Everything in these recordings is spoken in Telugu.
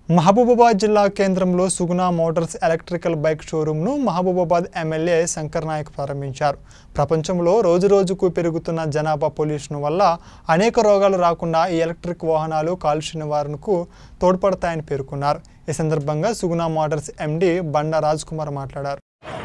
మహబూబాబాద్ జిల్లా కేంద్రంలో సుగుణ మోటార్స్ ఎలక్ట్రికల్ బైక్ షోరూంను మహబూబాబాద్ ఎమ్మెల్యే శంకర్ నాయక్ ప్రారంభించారు ప్రపంచంలో రోజురోజుకు పెరుగుతున్న జనాభా పొల్యూషన్ వల్ల అనేక రోగాలు రాకుండా ఈ ఎలక్ట్రిక్ వాహనాలు కాలుష్య నివారణకు తోడ్పడతాయని పేర్కొన్నారు ఈ సందర్భంగా సుగుణ మోటార్స్ ఎండీ బండా రాజ్ కుమార్ మాట్లాడారు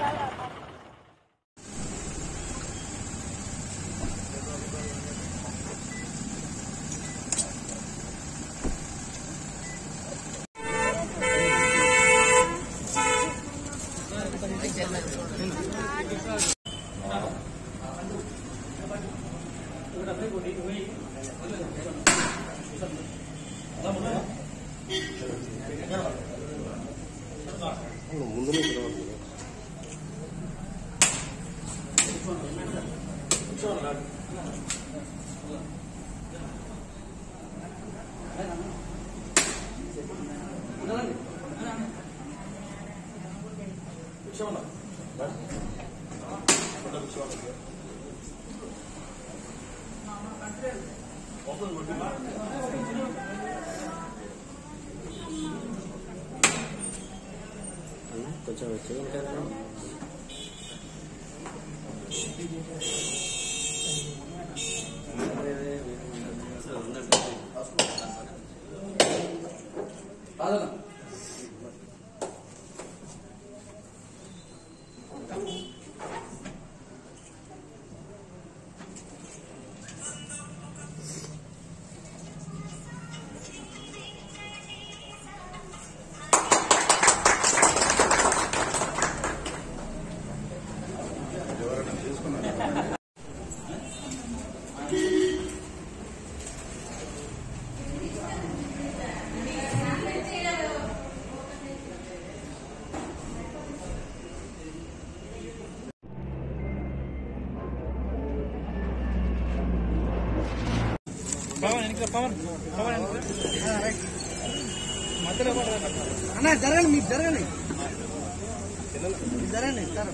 కొంచెం వచ్చి ఇంకా అన్న జరగండి మీకు జరగండి మీకు జరగండి సార్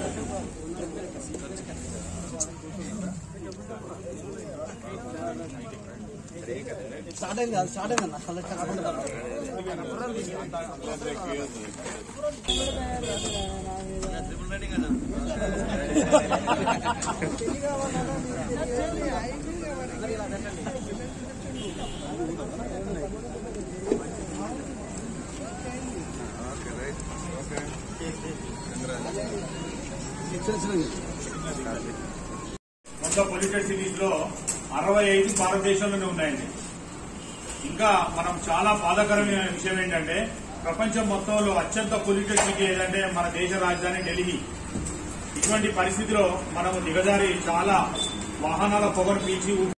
స్టార్ట్ అయింది కాదు స్టార్ట్ అయింది అన్న అసలు కాకుండా మొత్తం పొల్యూటెడ్ సిటీస్ లో అరవై ఐదు భారతదేశంలోనే ఉన్నాయండి ఇంకా మనం చాలా బాధాకరమైన విషయం ఏంటంటే ప్రపంచం మొత్తంలో అత్యంత పొల్యూటెడ్ సిటీ ఏదంటే మన దేశ రాజధాని ఢిల్లీ ఇటువంటి పరిస్థితిలో మనము దిగజారి చాలా వాహనాల పొగను పీల్చి